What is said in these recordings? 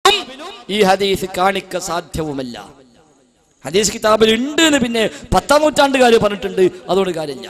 കിതാബിലും ഈ ഹദീസ് കാണിക്ക സാധ്യവുമല്ല ഹദീസ് കിതാബിൽ ഉണ്ട് എന്ന് പിന്നെ പത്താം നൂറ്റാണ്ടുകാർ പറഞ്ഞിട്ടുണ്ട് അതുകൊണ്ട് കാര്യമില്ല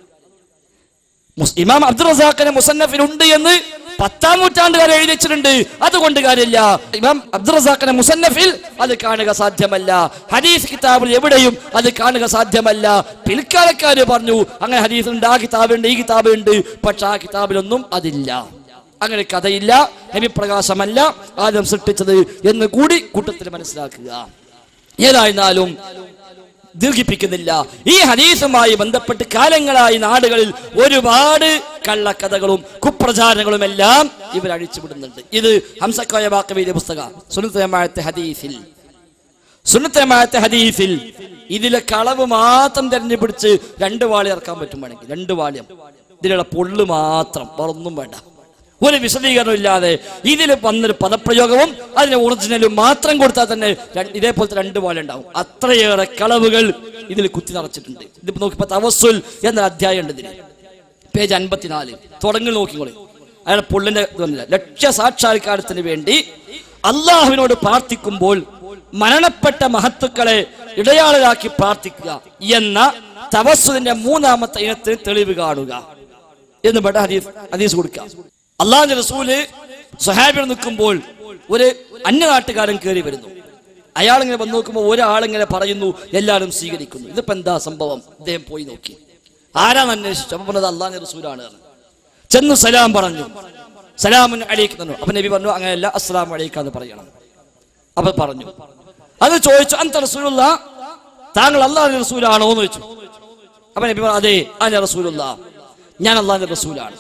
മുസ്- ഇമാം അബ്ദുൾ റസാഖിന്റെ മുസന്നഫിൽ ഉണ്ട് എന്ന് പത്താം നൂറ്റാണ്ടുകാർ എഴുതി വെച്ചിട്ടുണ്ട് അതുകൊണ്ട് കാര്യമില്ല ഇമാം അബ്ദുൾ റസാഖിന്റെ മുസന്നഫിൽ അത് കാണുക സാധ്യമല്ല ഹദീസ് കിതാബിൽ എവിടെയും അത് കാണുക സാധ്യമല്ല പിൽക്കാലക്കാര് പറഞ്ഞു അങ്ങനെ ഹദീസ് ഉണ്ട് ആ കിതാബുണ്ട് ഈ കിതാബുണ്ട് പക്ഷെ ആ കിതാബിലൊന്നും അതില്ല അങ്ങനെ കഥയില്ല നബിപ്രകാശമല്ല ആദ്യം സൃഷ്ടിച്ചത് എന്ന് കൂടി കൂട്ടത്തിൽ മനസ്സിലാക്കുക ഏതായിരുന്നാലും ദീർഘിപ്പിക്കുന്നില്ല ഈ ഹദീസുമായി ബന്ധപ്പെട്ട് കാലങ്ങളായി നാടുകളിൽ ഒരുപാട് കള്ളക്കഥകളും കുപ്രചാരങ്ങളും എല്ലാം ഇവർ അഴിച്ചുവിടുന്നുണ്ട് ഇത് ഹംസക്കോയ വാക്കവീന്റെ പുസ്തക സുനത്തമായത്തെ ഹദീസിൽ സുന്നത്തമായത്തെ ഹദീസിൽ ഇതിലെ കളവ് മാത്രം തെരഞ്ഞുപിടിച്ച് രണ്ട് വാളി ഇറക്കാൻ പറ്റും വേണമെങ്കിൽ രണ്ട് വാള്യം ഇതിലുള്ള പൊള്ളു മാത്രം വേറൊന്നും വേണ്ട ഒരു വിശദീകരണം ഇല്ലാതെ ഇതിൽ വന്നൊരു പദപ്രയോഗവും അതിന്റെ ഒറിജിനലും മാത്രം കൊടുത്താൽ തന്നെ രണ്ട് ഇതേപോലത്തെ രണ്ട് വാള ഉണ്ടാവും അത്രയേറെ കളവുകൾ ഇതിൽ കുത്തി നിറച്ചിട്ടുണ്ട് ഇതിപ്പോ നോക്കിപ്പോ തവസ്സുൽ എന്ന അധ്യായം ഉണ്ട് ഇതിന് പേജ് അൻപത്തിനാല് തുടങ്ങി നോക്കിക്കോളി അയാളെ പൊള്ളിന്റെ ഇതൊന്നുമില്ല ലക്ഷ്യ സാക്ഷാത്കാരത്തിന് വേണ്ടി അള്ളാഹുവിനോട് പ്രാർത്ഥിക്കുമ്പോൾ മരണപ്പെട്ട മഹത്തുക്കളെ ഇടയാളരാക്കി പ്രാർത്ഥിക്കുക എന്ന തവസ്സുവിന്റെ മൂന്നാമത്തെ ഇനത്തിന് തെളിവ് കാണുക എന്ന് പെട്ട ഹദീസ് ഹദീസ് കൊടുക്കുക അള്ളാഹിന്റെ റസൂല് സ്വഹാബികൾ നിൽക്കുമ്പോൾ ഒരു അന്യനാട്ടുകാരൻ കയറി വരുന്നു അയാൾ ഇങ്ങനെ വന്ന് നോക്കുമ്പോൾ ഒരാളിങ്ങനെ പറയുന്നു എല്ലാവരും സ്വീകരിക്കുന്നു ഇതിപ്പോ എന്താ സംഭവം അദ്ദേഹം പോയി നോക്കി ആരാന്ന് അന്വേഷിച്ചു അപ്പൊ പറഞ്ഞത് അള്ളാഹിന്റെ റസൂലാണ് എന്ന്. ചെന്നു സലാം പറഞ്ഞു സലാമുൻ അലൈക്ക് തന്നു അപ്പൊ നബി പറഞ്ഞു അങ്ങനെയല്ല അസ്സലാം അലൈക്കാന്ന് പറയണം അപ്പൊ പറഞ്ഞു അത് ചോദിച്ചു അന്ത റസൂലുള്ള താങ്കൾ അള്ളാഹിന്റെ റസൂലാണോ എന്ന് ചോദിച്ചു അപ്പൊ നബി പറഞ്ഞു അതെ അന റസൂലുള്ള ഞാൻ അള്ളാഹിന്റെ റസൂലാണ്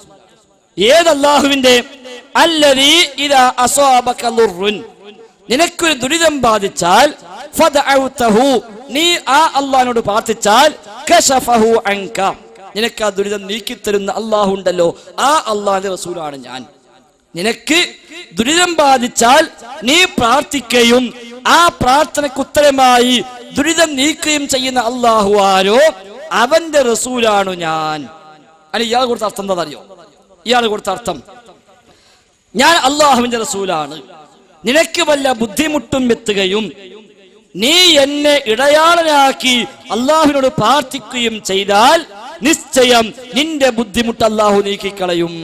ഏത് അള്ളാഹുവിന്റെ അല്ലതീ ഇതാ അസ്വാബക ദുർറുൻ നിനക്കൊരു ദുരിതം ബാധിച്ചാൽ ഫദഅഉതഹു നീ ആ അള്ളാഹിനോട് പ്രാർത്ഥിച്ചാൽ കശഫഹു അൻക നിനക്ക് ആ ദുരിതം നീക്കിത്തരുന്ന അള്ളാഹു ഉണ്ടല്ലോ ആ അള്ളാഹിന്റെ റസൂലാണ് ഞാൻ നിനക്ക് ദുരിതം ബാധിച്ചാൽ നീ പ്രാർത്ഥിക്കുകയും ആ പ്രാർത്ഥനയ്ക്ക് ഉത്തരമായി ദുരിതം നീക്കുകയും ചെയ്യുന്ന അള്ളാഹു ആരോ അവന്റെ റസൂലാണു ഞാൻ അല്ല ഇയാൾ കൊടുത്ത അർത്ഥം എന്താ അറിയോ ഇയാൾ കൊടുത്ത അർത്ഥം ഞാൻ അള്ളാഹുവിന്റെ റസൂലാണ് നിനക്ക് വല്ല ബുദ്ധിമുട്ടും എത്തുകയും നീ എന്നെ ഇടയാളനാക്കി അള്ളാഹുവിനോട് പ്രാർത്ഥിക്കുകയും ചെയ്താൽ നിശ്ചയം നിന്റെ ബുദ്ധിമുട്ട് അള്ളാഹു നീക്കിക്കളയും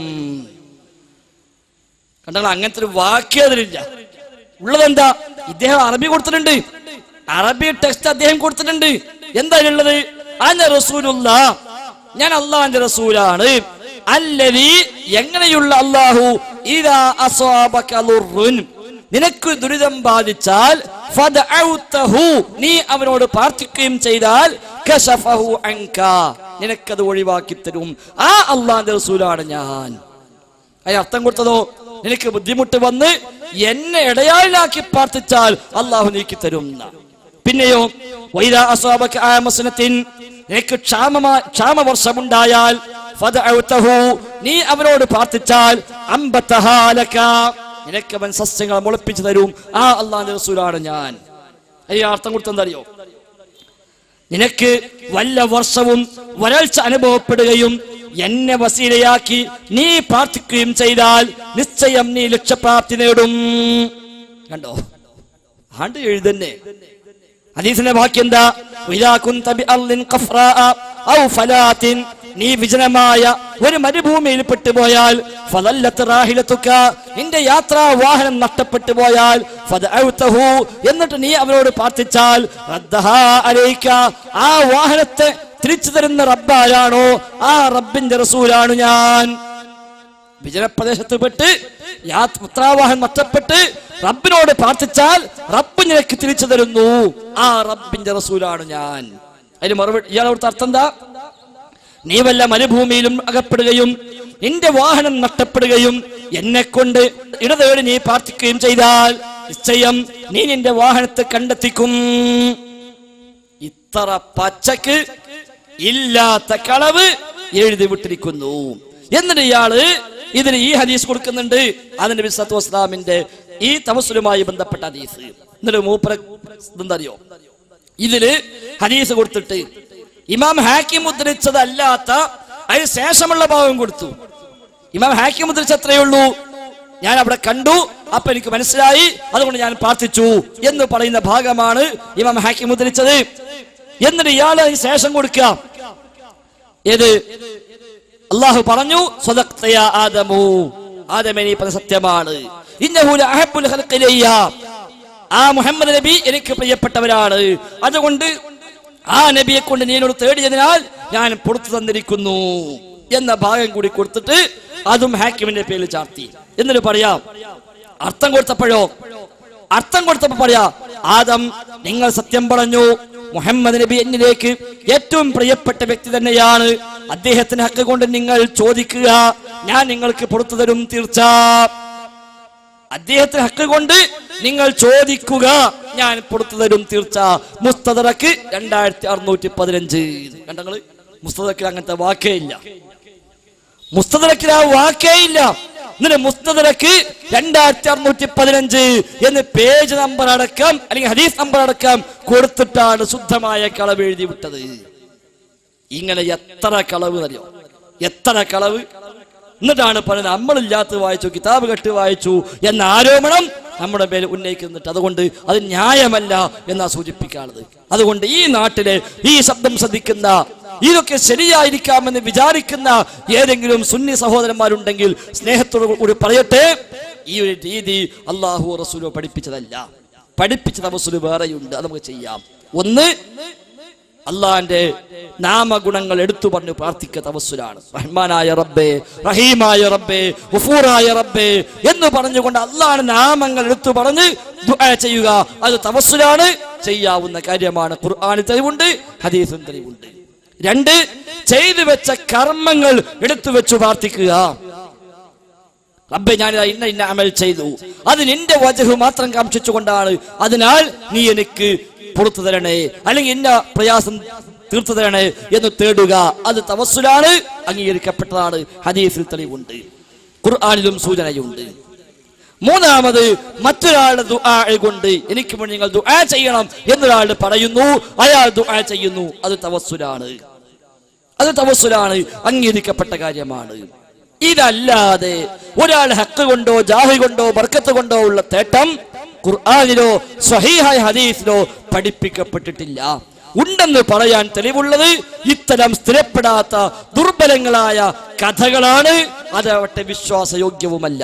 കണ്ടാൽ അങ്ങനത്തെ ഒരു വാക്യം അതിലില്ല ഉള്ളതെന്താ ഇദ്ദേഹം അറബി കൊടുത്തിട്ടുണ്ട് അറബി ടെക്സ്റ്റ് അദ്ദേഹം കൊടുത്തിട്ടുണ്ട് എന്താ ഉള്ളത് അന റസൂലുള്ള ഞാൻ അള്ളാഹിന്റെ റസൂലാണ് അല്ലതി എങ്ങനെയുള്ള അള്ളാഹു ഇതാ അസ്വാബക ദുർറുൻ നിനക്ക് ദുരിതം ബാധിച്ചാൽ ഫദഅഉതഹു നീ അവനോട് പ്രാർത്ഥിക്കുകയും ചെയ്താൽ കശഫഹു അൻക നിനക്കത് ഒഴിവാക്കി തരും ആ അള്ളാഹിന്റെ റസൂലാണ് ഞാൻ അതിന് അർത്ഥം കൊടുത്തതോ നിനക്ക് ബുദ്ധിമുട്ട് വന്ന് എന്നെ ഇടയാളിലാക്കി പ്രാർത്ഥിച്ചാൽ അള്ളാഹു നീക്കി തരും എന്നാ. പിന്നെയോ വൈദാ അസ്വാബക ആമസനത്തിൻ നിനക്ക് ക്ഷാമമാ ക്ഷാമവർഷമുണ്ടായാൽ ഫദഅഉതഹു നീ അവനോട് പ്രാർത്ഥിച്ചാൽ അമ്പതഹാ ലക നിനക്ക് അവൻ സസ്യങ്ങളെ മുളപ്പിച്ചു തരും ആ അള്ളാഹിന്റെ റസൂലാണ് ഞാൻ അതിന് അർത്ഥം കൊടുത്തെന്തറിയോ നിനക്ക് വല്ല വർഷവും വരൾച്ച അനുഭവപ്പെടുകയും എന്നെ വസീലയാക്കി നീ പ്രാർത്ഥിക്കുകയും ചെയ്താൽ നിശ്ചയം നീ ലക്ഷ്യപ്രാപ്തി നേടും കണ്ടോ ആണ്ട് എഴുതന്നെ ഹദീസിന്റെ ബാക്കി എന്താ "വഇദാ കുന്ത ബിഅർളിൻ ഖഫ്റാഅ ഔ ഫലാത്തിൻ നീ വിജനമായ ഒരു മരുഭൂമിയിൽ പെട്ടുപോയാൽ ഫദല്ലത്ത് റാഹിലത്തുക നിന്റെ യാത്രാ വാഹനം നഷ്ടപ്പെട്ടു പോയാൽ ഫദഅഉതഹു എന്നിട്ട് നീ അവരോട് പ്രാർത്ഥിച്ചാൽ റദ്ദഹാ അലൈക ആ വാഹനത്തെ തിരിച്ചു തരുന്ന റബ്ബാരാണോ ആ റബ്ബിന്റെ റസൂലാണ് ഞാൻ വിജനപ്രദേശത്ത് പെട്ട് യാത്രാവാഹനം നഷ്ടപ്പെട്ട് റബ്ബിനോട് പ്രാർത്ഥിച്ചാൽ റബ്ബ് നിനക്ക് തിരിച്ചു തരുന്നു ആ റബ്ബിന്റെ റസൂലാണ് ഞാൻ അതിന് മറുപടി ഇയാളോട് അർത്ഥം എന്താ നീ വല്ല മരുഭൂമിയിലും അകപ്പെടുകയും നിന്റെ വാഹനം നഷ്ടപ്പെടുകയും എന്നെ കൊണ്ട് ഇടതേടി നീ പ്രാർത്ഥിക്കുകയും ചെയ്താൽ നിശ്ചയം നീ നിന്റെ വാഹനത്തെ കണ്ടെത്തിക്കും ഇത്ര പച്ചക്ക് ഇല്ലാത്ത കളവ് എഴുതി വിട്ടിരിക്കുന്നു എന്നിട്ട് ഇയാള് ഇതിന് ഈ ഹദീസ് കൊടുക്കുന്നുണ്ട് അതിന്റെ ബിസത്തു വസ്ലാമിന്റെ ഈ തമസുലുമായി ബന്ധപ്പെട്ട ഹദീസ് എന്നിട്ട് മൂപ്പര എന്തറിയോ ഇതില് ഹദീസ് കൊടുത്തിട്ട് ഇമാം ഹാക്കിം മുദ്രിച്ചതല്ലാത്ത അതിന് ശേഷമുള്ള ഭാഗം കൊടുത്തു ഇമാം ഹാക്കിം മുദ്രിച്ച എത്രയേ ഉള്ളൂ ഞാൻ അവിടെ കണ്ടു അപ്പൊ എനിക്ക് മനസ്സിലായി അതുകൊണ്ട് ഞാൻ പ്രാർത്ഥിച്ചു എന്ന് പറയുന്ന ഭാഗമാണ് ഇമാം ഹാക്കിം ഉദ്ധരിച്ചത് എന്നിട്ട് ഇയാൾ അതിന് ശേഷം കൊടുക്കുക ഏത് അള്ളാഹു പറഞ്ഞു സ്വതക്തയ ആദമു ആദമേ നീ പറഞ്ഞ സത്യമാണ് ഇന്നഹു ലഅഹബ്ബുൽ ഖൽഖി ഇലയ്യ. ആ മുഹമ്മദ് നബി എനിക്ക് പ്രിയപ്പെട്ടവരാണ് അതുകൊണ്ട് ആ നബിയെ കൊണ്ട് നീ എന്നോട് തേടിയതിനാൽ ഞാൻ പുറത്തു തന്നിരിക്കുന്നു എന്ന ഭാഗം കൂടി കൊടുത്തിട്ട് അതും ഹാക്കിമിന്റെ പേരിൽ ചാർത്തി എന്നിട്ട് പറയാം അർത്ഥം കൊടുത്തപ്പോഴോ അർത്ഥം കൊടുത്തപ്പോ പറയാ ആദം നിങ്ങൾ സത്യം പറഞ്ഞു മുഹമ്മദ് നബി എന്നിലേക്ക് ഏറ്റവും പ്രിയപ്പെട്ട വ്യക്തി തന്നെയാണ് അദ്ദേഹത്തിന് ഹക്ക് കൊണ്ട് നിങ്ങൾ ചോദിക്കുക ഞാൻ നിങ്ങൾക്ക് പുറത്തു തരും തീർച്ച അദ്ദേഹത്തിന് ഹക്ക് കൊണ്ട് നിങ്ങൾ ചോദിക്കുക ഞാൻ പുറത്തു തരും തീർച്ച മുസ്തദറക്ക് രണ്ടായിരത്തി അറുന്നൂറ്റി പതിനഞ്ച് കണ്ടങ്ങള് മുസ്തദറക്കിൽ അങ്ങനത്തെ വാക്കേ ഇല്ല മുസ്തദറക്കിൽ ആ വാക്കേ ഇല്ല എന്നിട്ട് മുസ്തദറക്ക് രണ്ടായിരത്തി അറുന്നൂറ്റി പതിനഞ്ച് എന്ന് പേജ് നമ്പർ അടക്കം അല്ലെങ്കിൽ ഹദീസ് നമ്പർ അടക്കം കൊടുത്തിട്ടാണ് ശുദ്ധമായ കളവ് എഴുതി വിട്ടത് ഇങ്ങനെ എത്ര കളവ് അറിയോ എത്ര കളവ് എന്നിട്ടാണ് പറയുന്നത് നമ്മളില്ലാത്ത വായിച്ചു കിതാബ് കെട്ട് വായിച്ചു എന്ന ആരോപണം നമ്മുടെ പേര് ഉന്നയിക്കുന്നിട്ട് അതുകൊണ്ട് അത് ന്യായമല്ല എന്നാ സൂചിപ്പിക്കാനുള്ളത് അതുകൊണ്ട് ഈ നാട്ടിലെ ഈ ശബ്ദം ശ്രദ്ധിക്കുന്ന ഇതൊക്കെ ശരിയായിരിക്കാമെന്ന് വിചാരിക്കുന്ന ഏതെങ്കിലും സുന്നി സഹോദരന്മാരുണ്ടെങ്കിൽ സ്നേഹത്തോടു കൂടി പറയട്ടെ ഈ ഒരു രീതി അള്ളാഹു റസൂലോ പഠിപ്പിച്ചതല്ല പഠിപ്പിച്ച റസൂല് വേറെയുണ്ട് അത് നമുക്ക് ചെയ്യാം ഒന്ന് അള്ളാന്റെ നാമഗുണങ്ങൾ എടുത്തു പറഞ്ഞു പ്രാർത്ഥിക്കുക തവസ്സുലാണ് റഹ്മാനായ റബ്ബേ റഹീമായ റബ്ബേ ഗഫൂറായ റബ്ബേ എന്ന് പറഞ്ഞുകൊണ്ട് അള്ളാഹ് നാമങ്ങൾ എടുത്തു പറഞ്ഞ് ദുആ ചെയ്യുക അത് തവസ്സുലാണ് ചെയ്യാവുന്ന കാര്യമാണ് ഖുർആാനിൽ തെളിവുണ്ട് ഹദീസും തെളിവുണ്ട് രണ്ട് ചെയ്തു വെച്ച കർമ്മങ്ങൾ എടുത്തു വെച്ചു പ്രാർത്ഥിക്കുക റബ്ബെ ഞാൻ ഇതാ ഇന്ന ഇന്ന അമൽ ചെയ്തു അത് നിന്റെ വജഹ് മാത്രം കാംക്ഷിച്ചുകൊണ്ടാണ് അതിനാൽ നീ എനിക്ക് പുറത്തു തരണേ അല്ലെങ്കിൽ ഇന്ന പ്രയാസം തീർത്തു തരണേ എന്ന് തേടുക അത് തവസ്സുലാണ് അംഗീകരിക്കപ്പെട്ടതാണ് ഹദീസിൽ തെളിവുണ്ട് ഖുർആാനിലും സൂചനയുണ്ട് മൂന്നാമത് മറ്റൊരാളുടെ ദുആ കൊണ്ട് എനിക്ക് വേണ്ടി നിങ്ങൾ ദുആ ചെയ്യണം എന്നൊരാൾ പറയുന്നു അയാൾ ദുആ ചെയ്യുന്നു അത് തവസ്സുലാണ് അത് തവസ്സുലാണ് അംഗീകരിക്കപ്പെട്ട കാര്യമാണ് ഇതല്ലാതെ ഒരാൾ ഹക്ക് കൊണ്ടോ ജാഹി കൊണ്ടോ ബർക്കത്ത് കൊണ്ടോ ഉള്ള തേട്ടം ഖുർആാനിലോ സ്വഹീഹായ ഹദീസിലോ പഠിപ്പിക്കപ്പെട്ടിട്ടില്ല ഉണ്ടെന്ന് പറയാൻ തെളിവുള്ളത് ഇത്തരം സ്ഥിരപ്പെടാത്ത ദുർബലങ്ങളായ കഥകളാണ് അതവട്ടെ വിശ്വാസയോഗ്യവുമല്ല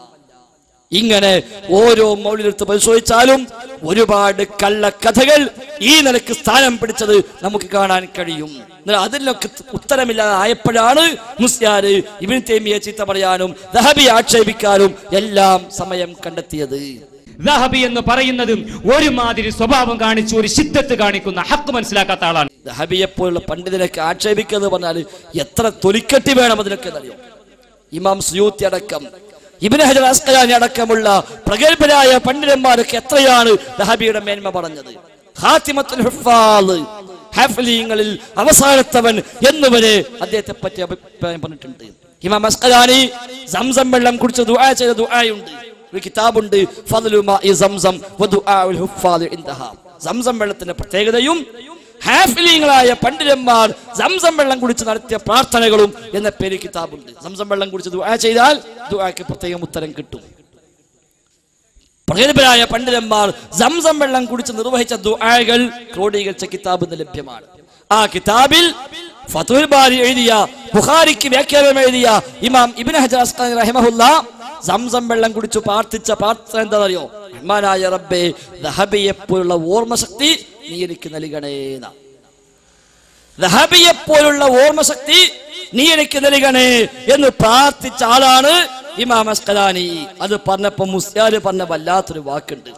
ഇങ്ങനെ ഓരോ മൗലികത്ത് പരിശോധിച്ചാലും ഒരുപാട് കള്ളക്കഥകൾ ഈ നിലക്ക് സ്ഥാനം പിടിച്ചത് നമുക്ക് കാണാൻ കഴിയും എന്നാൽ അതിലൊക്കെ ഉത്തരമില്ലാതെ ആയപ്പോഴാണ് മുസ്യാര് ഇബിൻ തേമിയെ ചീത്ത പറയാനും ദഹബി ആക്ഷേപിക്കാനും എല്ലാം സമയം കണ്ടെത്തിയത് ദഹബി എന്ന് പറയുന്നതും ഒരുമാതിരി സ്വഭാവം കാണിച്ചു ഒരു ശിദ്ധത്ത് കാണിക്കുന്ന ഹക്ക് മനസ്സിലാക്കാത്ത ആളാണ് ദഹബിയെ പോലുള്ള പണ്ഡിതനൊക്കെ ആക്ഷേപിക്കുക എന്ന് പറഞ്ഞാൽ എത്ര തൊലിക്കെട്ടി വേണം അതിനൊക്കെ അറിയോ ഇമാം സുയൂത്തി അടക്കം ഇബിന് ഹജർ അസ്കലാനി അടക്കമുള്ള പ്രഗത്ഭരായ പണ്ഡിതന്മാരൊക്കെ എത്രയാണ് ദഹബിയുടെ മേന്മ പറഞ്ഞത് ഹാത്തിമത്തുൽ ഹുഫാദ് ഹാഫ്ലീങ്ങളിൽ അവസാനത്തവൻ എന്നുവരെ അദ്ദേഹത്തെ പറ്റി അഭിപ്രായം പറഞ്ഞിട്ടുണ്ട് ഇമാം അസ്കലാനി സംസം വെള്ളം കുടിച്ച് ദുആ ചെയ്ത ദുആയുണ്ട് ഒരു കിതാബുണ്ട് ഫദ്ലു മാഇ സംസം വദുആഉൽ ഹുഫാദ് ഇൻതഹ സംസം വെള്ളത്തിന്റെ പ്രത്യേകതയും ഹാഫിലിങ്ങളായ പണ്ഡിതന്മാർ സംസം വെള്ളം കുടിച്ച് നടത്തിയ പ്രാർത്ഥനകളും എന്ന പേര് കിതാബുണ്ട് സംസം വെള്ളം കുടിച്ച് ദുആ ചെയ്താൽ ദുആക്ക് പ്രത്യേകം ഉത്തരം കിട്ടും പ്രഗത്ഭരായ പണ്ഡിതന്മാർ സംസം വെള്ളം കുടിച്ച് നിർവഹിച്ച ദുആകൾ ക്രോഡീകരിച്ച കിതാബ് ഇന്ന് ലഭ്യമാണ് ആ കിതാബിൽ ഫതുൽ ബാരി എഴുതിയ ബുഖാരിക്ക് വ്യാഖ്യാനം എഴുതിയ ഇമാം ഇബ്നു ഹജർ അസ്ഖലാനി റഹിമഹുല്ല സംസം വെള്ളം കുടിച്ചു പ്രാർത്ഥിച്ച പ്രാർത്ഥന എന്താ അറിയോ റഹ്മാനായ റബ്ബേ ദഹബിയെ പോലുള്ള ഓർമ്മശക്തി നീ എനിക്ക് നൽകണേന്ന ദഹബിയെ പോലുള്ള ഓർമ്മശക്തി നീ എനിക്ക് നൽകണേ എന്ന് പ്രാർത്ഥിച്ച ആളാണ് ഇമാം അസ്കലാനി അത് പറഞ്ഞപ്പോ മുസ്യാല് പറഞ്ഞ വല്ലാത്തൊരു വാക്കുണ്ട്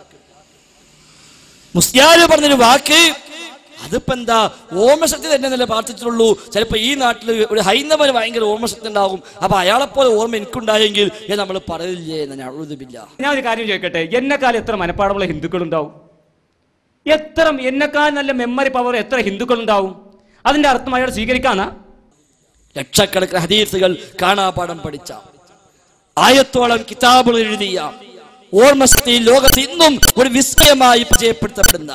മുസ്യാല് പറഞ്ഞൊരു വാക്ക് അതിപ്പോ എന്താ ഓർമ്മശക്തി തന്നെ നല്ല പ്രാർത്ഥിച്ചിട്ടുള്ളൂ ചിലപ്പോ ഈ നാട്ടിൽ ഒരു ഹൈന്ദവന് ഭയങ്കര ഓർമ്മശക്തി ഉണ്ടാകും അപ്പൊ അയാളെപ്പോലെ ഓർമ്മ എനിക്കുണ്ടായെങ്കിൽ എന്ന് നമ്മൾ പറയില്ലേ എന്ന് ഞാൻ എഴുതുമില്ല ഞാൻ ഒരു കാര്യം ചോദിക്കട്ടെ എന്നെക്കാൾ എത്ര മനപ്പാടമുള്ള ഹിന്ദുക്കൾ ഉണ്ടാവും എത്ര എന്നെക്കാൾ നല്ല മെമ്മറി പവർ എത്ര ഹിന്ദുക്കൾ ഉണ്ടാവും അതിന്റെ അർത്ഥം അയാൾ സ്വീകരിക്കാന്നാ ലക്ഷക്കണക്കിന് ഹദീസുകൾ കാണാപാഠം പഠിച്ച ആയത്തോളം കിതാബുകൾ എഴുതിയ ഓർമ്മശക്തി ലോകത്ത് ഇന്നും ഒരു വിസ്മയമായി പരിചയപ്പെടുത്തപ്പെടുന്ന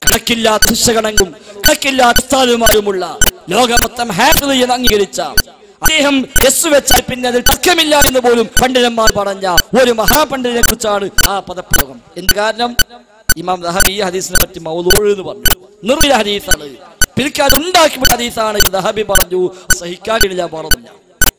കണക്കില്ലാത്ത ശിക്ഷകണങ്ങും കണക്കില്ലാത്ത സ്ഥാനമാരുമുള്ള ലോകം മൊത്തം ഹാപ്പിൾ എന്ന് അംഗീകരിച്ച അദ്ദേഹം എസ് വെച്ചാൽ പിന്നെ അതിൽ തർക്കമില്ല എന്ന് പോലും പണ്ഡിതന്മാർ പറഞ്ഞ ഒരു മഹാപണ്ഡിതനെ കുറിച്ചാണ് ആ പദപ്രയോഗം എന്ത് കാരണം ഇമാം ദഹബി ഈ ഹദീസിനെ പറ്റി മൗലൂഴ് എന്ന് പറഞ്ഞു നിർമ്മിത ഹദീസാണ് പിൽക്കാട് ഉണ്ടാക്കി ഹദീസാണ് ദഹബി പറഞ്ഞു സഹിക്കാൻ കഴിയില്ല പറഞ്ഞില്ല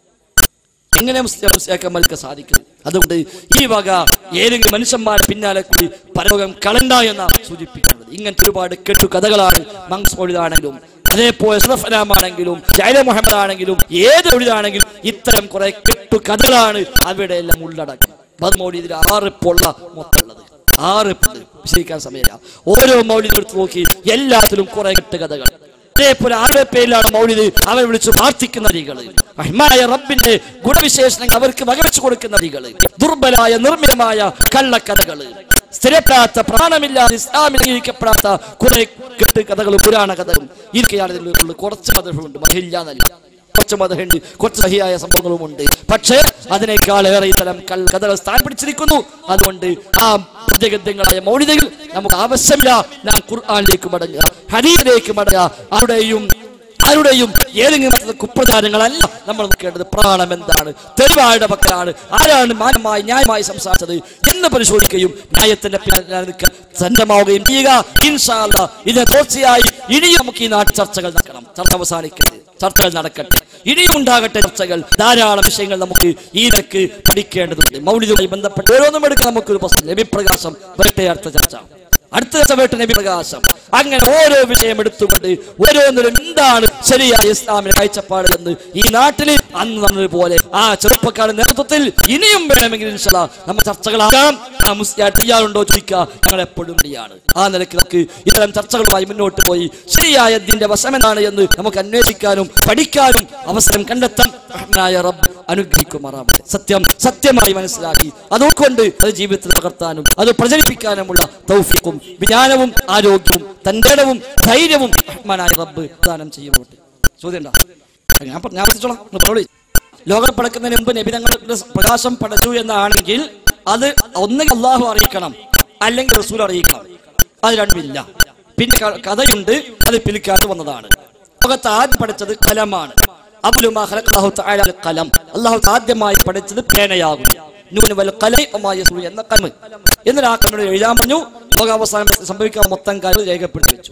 എങ്ങനെ മുസ്ലിയാക്കന്മാർക്ക് സാധിക്കും അതുകൊണ്ട് ഈ വക ഏതെങ്കിലും മനുഷ്യന്മാരെ പിന്നാലെ കൂടി പരലോകം കളണ്ട എന്ന സൂചിപ്പിക്കുന്നത് ഇങ്ങനത്തെ ഒരുപാട് കെട്ടു കഥകളാണ് മങ്സ് മൊഴിതാണെങ്കിലും അതേപോലെ സുറഫലാമാണെങ്കിലും ജൈല മുഹമ്മദ് ആണെങ്കിലും ഏത് ഒഴിതാണെങ്കിലും ഇത്തരം കുറെ കെട്ടു കഥകളാണ് അവിടെ എല്ലാം ഉള്ളടക്കം മൗലിദിൽ ആറ് പൊള്ള മൊത്തമുള്ളത് ആറ് പൊള്ള് വിശദീകരിക്കാൻ സമയമില്ല ഓരോ മൗലിദ് എടുത്ത് നോക്കി എല്ലാത്തിലും കുറെ കെട്ട് കഥകൾ അതേപോലെ ആരുടെ പേരിലാണ് മൗലിദ് അവർ വിളിച്ച് പ്രാർത്ഥിക്കുന്ന രീതികൾ റഹ്മാനായ റബ്ബിന്റെ ഗുണവിശേഷണങ്ങൾ അവർക്ക് വകവെച്ചു കൊടുക്കുന്ന രീതികൾ ദുർബലായ നിർമ്മിതമായ കള്ളക്കഥകൾ സ്ഥിരപ്പെടാത്ത പ്രാണമില്ലാതെ ഇസ്ലാമിൽ അംഗീകരിക്കപ്പെടാത്ത കുറെ കെട്ട് കഥകളും പുരാണ കഥകളും ഇതൊക്കെയാണ് ഇതിലുള്ള കുറച്ച് മതങ്ങളുണ്ട് മഹില്ല എന്നല്ല കുറച്ച് മതമുണ്ട് കുറച്ച് സഹിയായ സംഭവങ്ങളുമുണ്ട് പക്ഷേ അതിനേക്കാൾ ഏറെ ഇത്തരം കൽ കഥകൾ സ്ഥാനം പിടിച്ചിരിക്കുന്നു അതുകൊണ്ട് ആ പ്രത്യഗദ്യങ്ങളായ മൗലിതകൾ നമുക്ക് ആവശ്യമില്ല നാം ഖുർആാനിലേക്ക് മടങ്ങുക ഹരീതിലേക്ക് മടങ്ങുക അവിടെയും ആരുടെയും ഏതെങ്കിലും മതത്തിലെ കുപ്രചാരങ്ങളല്ല നമ്മൾ നോക്കേണ്ടത് പ്രാണം എന്താണ് തെളിവായുടെ പക്കലാണ് ആരാണ് മാന്യമായി ന്യായമായി സംസാരിച്ചത് എന്ന് പരിശോധിക്കുകയും ന്യായത്തിന്റെ പിന്നാലെ നിൽക്കാൻ സന്നദ്ധമാവുകയും ചെയ്യുക ഇൻഷാ അല്ലാ ഇതിനെ തുടർച്ചയായി ഇനിയും നമുക്ക് ഈ നാട്ടിൽ ചർച്ചകൾ നടക്കണം ചർച്ച അവസാനിക്കരുത് ചർച്ചകൾ നടക്കട്ടെ ഇനിയും ഉണ്ടാകട്ടെ ചർച്ചകൾ ധാരാളം വിഷയങ്ങൾ നമുക്ക് ഈ നിലക്ക് പഠിക്കേണ്ടതുണ്ട് മൗലികമായി ബന്ധപ്പെട്ട് ഓരോന്നും എടുക്കാൻ നമുക്കൊരു പ്രശ്നം ലഭിപ്രകാശം വരട്ടെ അടുത്ത ചർച്ച അടുത്ത ചവേട്ട് നബി പ്രകാശം അങ്ങനെ ഓരോ വിഷയം എടുത്തുകൊണ്ട് ഓരോന്നിലും എന്താണ് ശരിയായ ഇസ്ലാമിന്റെ കാഴ്ചപ്പാട് എന്ന് ഈ നാട്ടിൽ അന്ന് നടന്നതുപോലെ ആ ചെറുപ്പക്കാരുടെ നേതൃത്വത്തിൽ ഇനിയും വേണമെങ്കിൽ ഇൻഷാല്ലാ നമ്മൾ ചർച്ചകളാക്കാം ആ മുസ്ലിം തയ്യാറുണ്ടോ ചോദിക്കുക ഞങ്ങൾ എപ്പോഴും റെഡിയാണ് ആ നിലയ്ക്ക് നമുക്ക് ഇത്തരം ചർച്ചകളുമായി മുന്നോട്ട് പോയി ശരിയായ ഇതിന്റെ വശം എന്താണ് എന്ന് നമുക്ക് അന്വേഷിക്കാനും പഠിക്കാനും അവസരം കണ്ടെത്താൻ റഹ്മാനായ റബ്ബ് അനുഗ്രഹിക്കുമാറാവട്ടെ സത്യം സത്യമായി മനസ്സിലാക്കി അത് ഉൾക്കൊണ്ട് അത് ജീവിതത്തിൽ പകർത്താനും അത് പ്രചരിപ്പിക്കാനുമുള്ള തൗഫീഖും വിജ്ഞാനവും ആരോഗ്യവും തന്റെ ഇടവും ധൈര്യവും റഹ്മാനായ റബ്ബ് ദാനം ചെയ്യുമോട്ടെ ചോദ്യം ഉണ്ടോ? ഞാൻ പ- ഞാൻ പഠിച്ചോളാം നിങ്ങൾ പറഞ്ഞോളി. ലോകം പടക്കുന്നതിന് മുമ്പ് നബിതങ്ങളുടെ പ്രകാശം പടച്ചു എന്നാണെങ്കിൽ അത് ഒന്നുകിൽ അള്ളാഹു അറിയിക്കണം അല്ലെങ്കിൽ റസൂൽ അറിയിക്കണം അത് രണ്ടുമില്ല പിന്നെ ക- കഥയുണ്ട് അത് പിലിക്കാട്ട് വന്നതാണ് ലോകത്ത് ആദ്യം പഠിച്ചത് കലമാണ് അബ്ദുലുമാ ഖലഖല്ലാഹു തആല അൽ ഖലം അല്ലാഹു ആദ്യമായി പഠിച്ചത് പേനയാകും നൂൻ വൽ ഖലം വമാ യസ്റു എന്ന കലം എന്നിട്ട് ആ കലമിനോട് എഴുതാൻ പറഞ്ഞു ലോകാവസാനം സംഭവിക്കാൻ മൊത്തം കാര്യം രേഖപ്പെടുത്തി വെച്ചു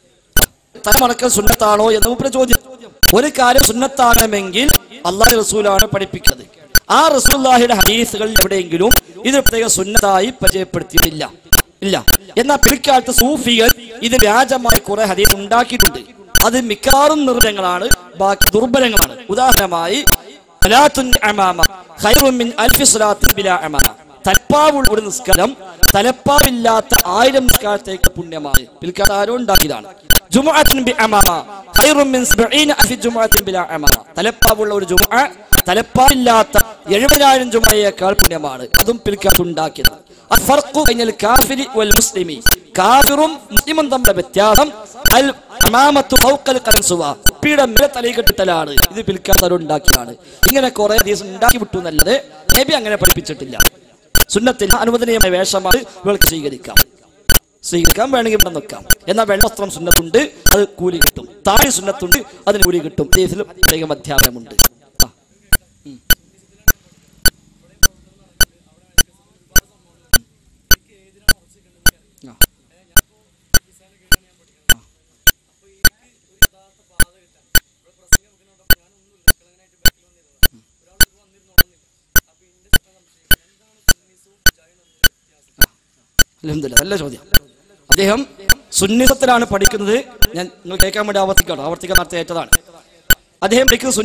തലമടക്കൽ സുന്നത്താണോ എന്ന് മൂപ്പര് ചോദ്യം ഒരു കാര്യം സുന്നത്താകണമെങ്കിൽ അള്ളാഹു റസൂലാണ് പഠിപ്പിക്കുന്നത് ആ റസൂല്ലാഹിയുടെ ഹദീസുകൾ എവിടെയെങ്കിലും ഇത് പ്രത്യേക സുന്നത്തായി പരിചയപ്പെടുത്തിയിട്ടില്ല ഇല്ല എന്നാൽ പിൽക്കാലത്ത് സൂഫികൾ ഇത് വ്യാജമായി കുറെ ഹദീസ് ഉണ്ടാക്കിയിട്ടുണ്ട് അത് മിക്കവാറും നിർബലങ്ങളാണ് ബാക്കി ദുർബലങ്ങളാണ് ഉദാഹരണമായി സലാത്തുൻ അമാമ ഖൈറുൻ മിൻ അൽഫി സലാത്തിൻ ബിലാ അമാമ തലപ്പാവുള്ള ഒരു നിസ്കാരം തലപ്പാവില്ലാത്ത ആയിരം നിസ്കാരത്തേക്ക് പുണ്യമാണ് പിൽക്കാലത്ത് ആരോ ഉണ്ടാക്കിയതാണ് ജുമുഅത്തുൻ ബി അമാമ ഖൈറുൻ മിൻ സബഈന അൽഫി ജുമുഅത്തിൻ ബിലാ അമാമ തലപ്പാവുള്ള ഒരു ജുമുഅ തലപ്പാവില്ലാത്ത എഴുപതിനായിരം ജുമുഅയേക്കാൾ പുണ്യമാണ് അതും പിൽക്കാലത്ത് ഉണ്ടാക്കിയത് അഫർഖു ബൈനൽ കാഫിരി വൽ മുസ്ലിമി കാഫിറും മുസ്ലിമും തമ്മിലുള്ള വ്യത്യാസം അൽ അമാമത്തു ഫൗഖൽ ഖൻസുവ കുപ്പിയുടെ മേലെ തലയിൽ കെട്ടിട്ടലാണ് ഇത് പിൽക്കാത്തവർ ഉണ്ടാക്കിയതാണ് ഇങ്ങനെ കുറെ ദിവസം ഉണ്ടാക്കി വിട്ടു എന്നല്ലാതെ നബി അങ്ങനെ പഠിപ്പിച്ചിട്ടില്ല സുന്നത്തിൽ അനുവദനീയമായ വേഷമാണ് ഇവൾക്ക് സ്വീകരിക്കാം സ്വീകരിക്കാൻ വേണമെങ്കിൽ ഇവിടെ നിൽക്കാം എന്നാൽ വെള്ളവസ്ത്രം സുന്നത്തുണ്ട് അത് കൂലി കിട്ടും താഴെ സുന്നത്തുണ്ട് അതിന് കൂലി കിട്ടും ഇതിൽ പ്രത്യേകം അധ്യാപനമുണ്ട് ആ. ഉം. ആ. അൽഹംദുലില്ലാ, നല്ല ചോദ്യം അദ്ദേഹം സുന്നിസത്തിലാണ് പഠിക്കുന്നത് ഞാൻ നിങ്ങൾ കേൾക്കാൻ വേണ്ടി ആവർത്തിക്കണം ആവർത്തിക്കാൻ നേരത്തെ ഏറ്റതാണ് അദ്ദേഹം പഠിക്കുന്നത്